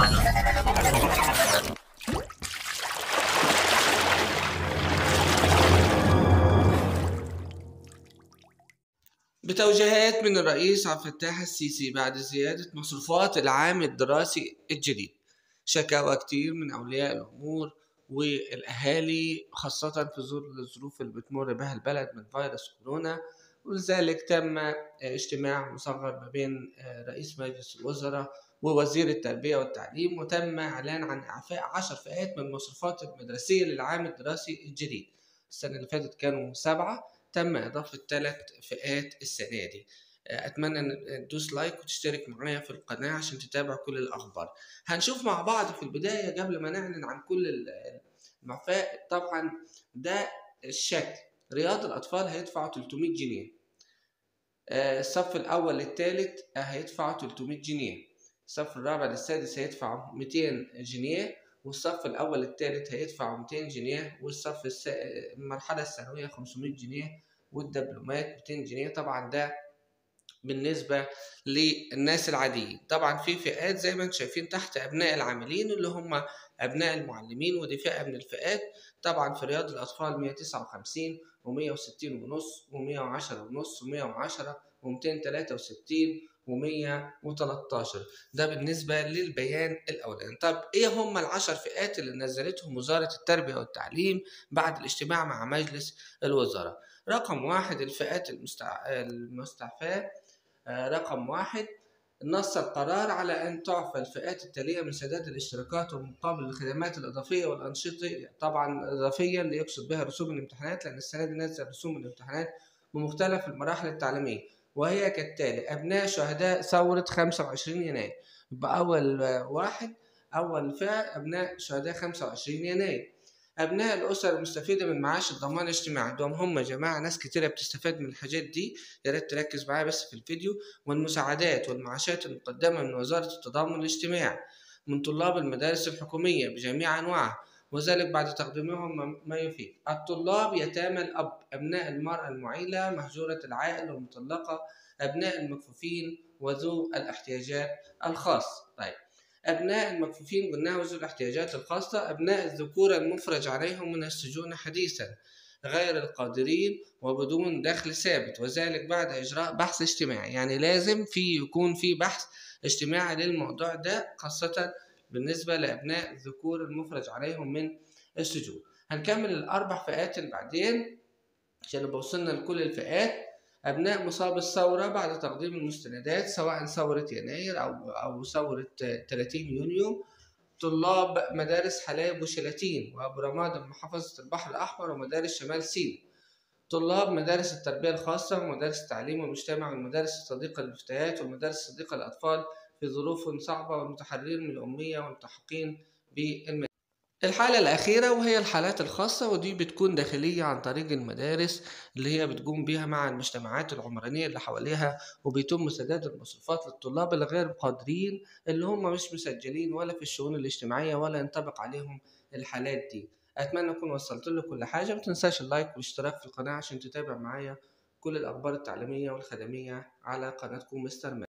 بتوجيهات من الرئيس عبد الفتاح السيسي بعد زيادة مصروفات العام الدراسي الجديد شكاوى كتير من أولياء الأمور والأهالي خاصة في ظل الظروف اللي بتمر بها البلد من فيروس كورونا ولذلك تم اجتماع مصغر ما بين رئيس مجلس الوزراء ووزير التربية والتعليم وتم إعلان عن إعفاء عشر فئات من المصروفات المدرسية للعام الدراسي الجديد السنة اللي فاتت كانوا سبعة تم إضافة ثلاث فئات السنة دي أتمنى إن تدوس لايك وتشترك معايا في القناة عشان تتابع كل الأخبار هنشوف مع بعض في البداية قبل ما نعلن عن كل المعفاء طبعا ده الشكل رياض الأطفال هيدفعوا 300 جنيه الصف الأول للثالث هيدفعوا 300 جنيه الصف الرابع للسادس هيدفعوا 200 جنيه والصف الأول للثالث هيدفعوا 200 جنيه والصف الس... المرحلة الثانوية 500 جنيه والدبلومات 200 جنيه طبعا ده بالنسبة للناس العاديين طبعا في فئات زي ما انتم شايفين تحت أبناء العاملين اللي هم أبناء المعلمين ودي فئة من الفئات طبعا في رياض الأطفال 159 و160 ونص و110 ونص و110 و263 و113 ده بالنسبة للبيان الأولاني طب إيه هم العشر فئات اللي نزلتهم وزارة التربية والتعليم بعد الاجتماع مع مجلس الوزراء رقم واحد الفئات المستع... المستعفاة رقم واحد نص القرار على أن تعفى الفئات التالية من سداد الاشتراكات ومقابل الخدمات الإضافية والأنشطة طبعا إضافية اللي يقصد بها رسوم الامتحانات لأن السنة دي نزل رسوم الامتحانات بمختلف المراحل التعليمية وهي كالتالي أبناء شهداء ثورة 25 يناير يبقى أول واحد أول فئة أبناء شهداء 25 يناير أبناء الأسر المستفيدة من معاش الضمان الاجتماعي دوم هم يا جماعة ناس كتيرة بتستفاد من الحاجات دي يا ريت تركز معايا بس في الفيديو والمساعدات والمعاشات المقدمة من وزارة التضامن الاجتماعي من طلاب المدارس الحكومية بجميع أنواعها وذلك بعد تقديمهم ما يفيد الطلاب يتامى الأب أبناء المرأة المعيلة مهجورة العائل والمطلقة أبناء المكفوفين وذو الاحتياجات الخاصة طيب أبناء المكفوفين قلنا وذو الاحتياجات الخاصة أبناء الذكور المفرج عليهم من السجون حديثا غير القادرين وبدون دخل ثابت وذلك بعد إجراء بحث اجتماعي يعني لازم في يكون في بحث اجتماعي للموضوع ده خاصة بالنسبة لأبناء الذكور المفرج عليهم من السجون هنكمل الأربع فئات اللي بعدين عشان نبقى وصلنا لكل الفئات أبناء مصاب الثورة بعد تقديم المستندات سواء ثورة يناير أو أو ثورة 30 يونيو طلاب مدارس حلايب وشلاتين وأبو رماد محافظة البحر الأحمر ومدارس شمال سيناء طلاب مدارس التربية الخاصة ومدارس التعليم والمجتمع والمدارس الصديقة للفتيات والمدارس الصديقة للأطفال في ظروف صعبة والمتحررين من الأمية والملتحقين بالمدارس الحالة الأخيرة وهي الحالات الخاصة ودي بتكون داخلية عن طريق المدارس اللي هي بتقوم بيها مع المجتمعات العمرانية اللي حواليها وبيتم سداد المصروفات للطلاب الغير قادرين اللي هم مش مسجلين ولا في الشؤون الاجتماعية ولا ينطبق عليهم الحالات دي أتمنى أكون وصلت لكم كل حاجة متنساش اللايك والاشتراك في القناة عشان تتابع معايا كل الأخبار التعليمية والخدمية على قناتكم مستر